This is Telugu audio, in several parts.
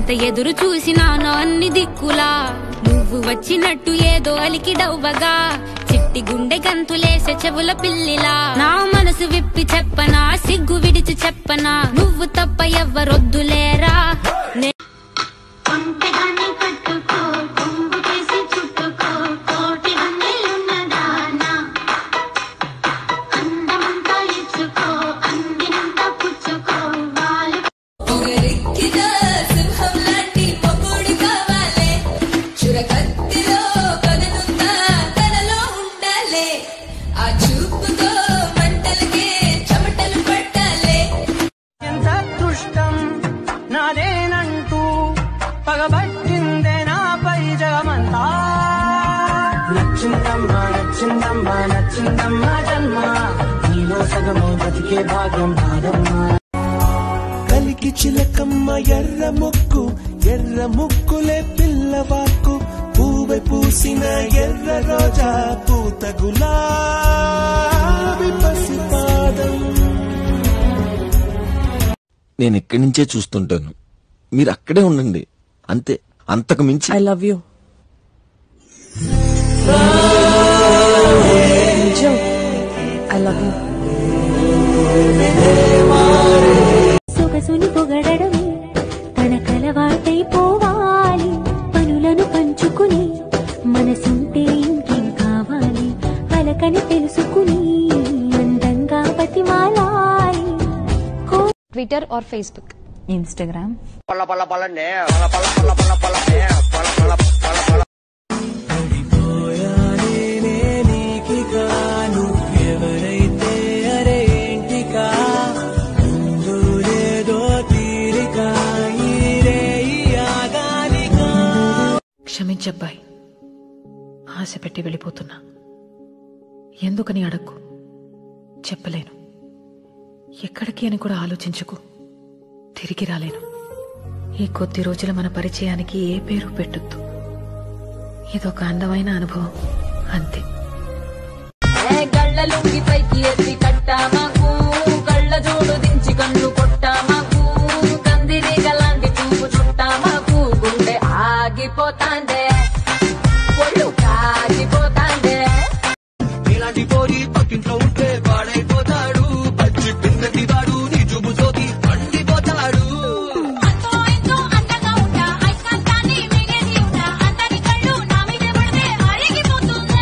ఎంత ఎదురు చూసినానో అన్ని దిక్కులా నువ్వు వచ్చినట్టు ఏదో అలికి డవ్వగా చిట్టి గుండె గంతులేసే చెవుల పిల్లిలా నా మనసు విప్పి చెప్పనా సిగ్గు విడిచి చెప్పనా నువ్వు తప్ప ఎవ్వరొద్దులేరా నే- ఒంటెగానే కట్టుకో కొంగు కేసి చుట్టుకో కోటి వందలున్నదానా అందమంతా ఇచ్చుకో అందినంత పుచ్చుకో వాళ్ళు పొగరెక్కిన సింహం లాంటి పకోడి కావాలే చురకత్తిలో కదనుందా తనలో ఉండాలే ఆ చూపుతో మంటలకే చెమటలు పట్టాలే ఎంత అదృష్టం నాదేనంటూ పగబట్టిందే నాపై జగమంతా నచ్చిందమ్మా నచ్చిందమ్మా నచ్చిందమ్మా జన్మ నీలో సగము బతికే భాగ్యం నాదమ్మా కలికి చిలకమ్మ ఎర్ర ముక్కు ఎర్ర ముక్కులే పిల్లవాకు పూవై పూసిన ఎర్ర రోజా పూత గులాబీ పసిపాదం నేను ఇక్కడి నుంచే చూస్తుంటాను మీరు అక్కడే ఉండండి అంతే అంతకు మించి I love you I love you సొగసుని పొగడమే తన కలవాటైపోవాలి పనులను పంచుకుని మనసుంటే ఇంకేం కావాలి అలకని తెలుసుకుని అందంగా బతిమాలాలి ట్విట్టర్ ఆర్ ఫేస్బుక్ ఇన్స్టాగ్రామ్ ఎవరైతే అరే ఏంటికా ముందు లేదో తీరిక ఈ రేయి ఆగాలికా క్షమించబ్బాయి ఆశ పెట్టి వెళ్ళిపోతున్నా ఎందుకని అడక్కు చెప్పలేను ఎక్కడికి అని కూడా ఆలోచించకు తిరిగి రాలేను ఈ కొద్ది రోజుల మన పరిచయానికి ఏ పేరు పెట్టొద్దు ఇదొక అందమైన అనుభవం అంతే గళ్ళ లుంగి పైకి ఎత్తి కట్టా మాకు కళ్ళ జోడు దించి కన్ను కొట్టా మాకు కందిరి గలాంటి చూపు చుట్టా మాకు గుండె ఆగిపోతాందే ఒళ్ళు కాగిపోతాందే ఇలాంటి పోరి పక్కింట్లో ఉంటే పాడైపోతాడు పచ్చి పిన్నటి వాడు నీ జుబు సోకి పండిపోతాడు అంతో ఇంతో అందంగా ఉంటా ఐకాంతాన్ని మిగేసి ఉంటా అందరి కళ్ళు నా మీద పడితే అరిగిపోతుందా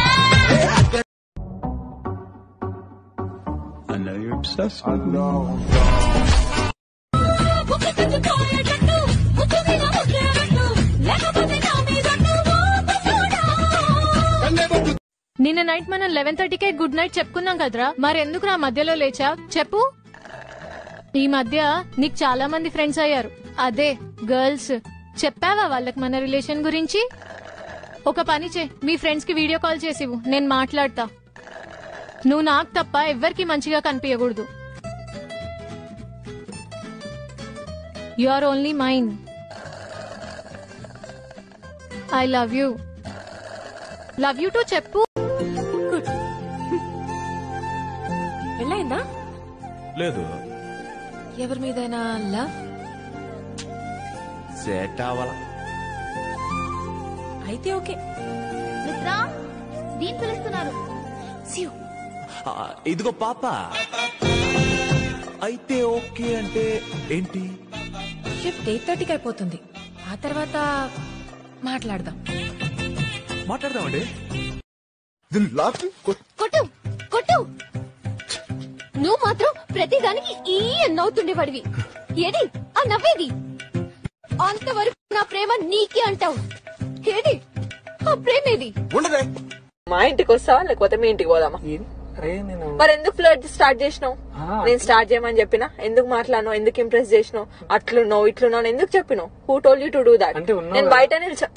ముక్కు చుట్టుకోయేటట్టు, ముక్కు మీద ముద్రేయట్టు, లేకపోతే నా మీద నువ్వు పసోడా. నిన్న నైట్ మనం లెవెన్ థర్టీకే గుడ్ నైట్ చెప్పుకున్నాం కదరా మరెందుకు నా మధ్యలో లేచా చెప్పు ఈ మధ్య నీకు చాలా మంది ఫ్రెండ్స్ అయ్యారు అదే గర్ల్స్ చెప్పావా వాళ్ళకి మన రిలేషన్ గురించి ఒక పని చే మీ ఫ్రెండ్స్ కి వీడియో కాల్ చేసివు నేను మాట్లాడతా నువ్వు నాకు తప్ప ఎవ్వరికి మంచిగా కనిపించకూడదు you are only mind I love you love you too చెప్పు పెళ్ళైందా లేదు ఎవరి మీదైనా లవ్ సెట్ అవ్వాల అయితే ఓకే మిత్రా దీని పిలుస్తున్నారు సియు ఇదిగో పాప అయితే ఓకే అంటే ఏంటి షిఫ్ట్ ఎయిట్ థర్టీకి అయిపోతుంది ఆ తర్వాత మాట్లాడదాం మాట్లాడదామండి కొట్టు కొట్టు నువ్వు మాత్రం ప్రతిదానికి ఈ నవ్వుతుండేవాడివి ఏది ఆ నవ్వేది అంతవరకు నా ప్రేమ నీకే అంటావు ఏది ఆ ప్రేమేది ఉండదే మా ఇంటికి వస్తావా లేకపోతే మీ ఇంటికి పోదామా అరే నేను మరి ఎందుకు ఫ్లడ్ స్టార్ట్ చేసినావు నేను స్టార్ట్ చేయమని చెప్పినా ఎందుకు మాట్లాడినావు ఎందుకు ఇంప్రెస్ చేసినావు అట్లున్నావు ఇట్లున్నావు అని ఎందుకు చెప్పినావు who told you to do that అంటే ఉన్నావు నేను కదా. బయట నిల్చా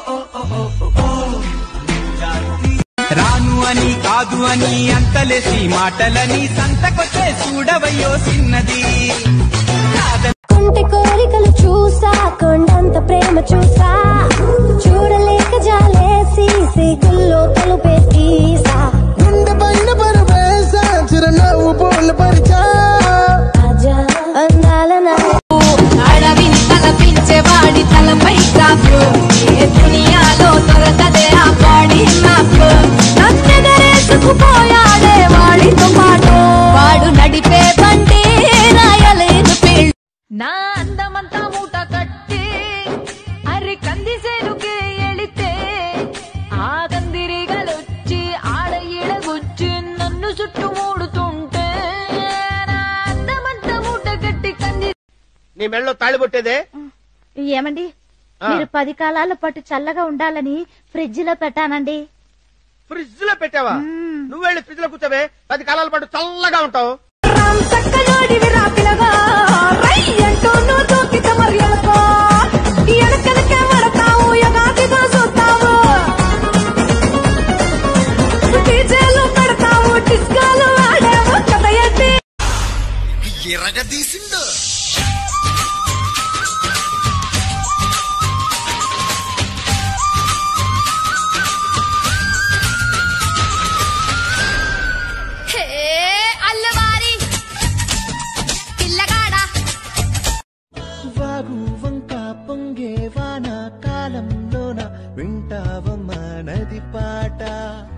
రాను అని కాదు అని అంతలేసి మాటలని సంతకొచ్చే చూడవయ్యో చిన్నది కొంటి కోరికలు చూసా కొండంత ప్రేమ చూసా చూడలేక జాలేసి సిగుల్లో తలుపేసా గుండె పైన పరమేశ చిరునవ్వు పూలు పరిచా అందాల నా అడవిని తలపించేవాడు వాడి తలపై కాపు ఏ దునియాలో దొరకదే ఆ బాడీ మ్యాప్ నన్నెగరేసుకుపోయాడే వాడితో పాటు వాడు నడిపే బండి రాయలేదు ఫీల్డ్ నా అందమంతా మూట కట్టి అరి కందిసేనుకే ఎళితే ఆ కందిరిగలొచ్చి ఆడ ఈడగొచ్చి నన్ను చుట్టుమూడుతుంటే నా అందమంతా మూట కట్టి కంది నీ మెళ్ళలో తాళి పొట్టేదే ఏమండి ఆ. మీరు పది కాలాల పాటు చల్లగా ఉండాలని ఫ్రిడ్జ్ లో పెట్టానండి ఫ్రిడ్జ్ లో పెట్టావా నువ్వు వెళ్ళి ఫ్రిడ్జ్ లో కూర్చోవే పది కాలాల పాటు చల్లగా ఉంటావు రామ్ చక్కలోడివి రాపిలగా రై అంటూ నువ్వు దూకిత మరియలకో ఎనకలకే పడతావు ఎగాదిగా చూస్తావు డీజేలు పెడతావు డిస్కాలు ఆడావు కథ ఎత్తి ఎరగదీసిండు హే అల్లవారి పిల్లగాడా వాగు వంక పొంగే వాన కాలంలోన వింటావమ్మ నది పాట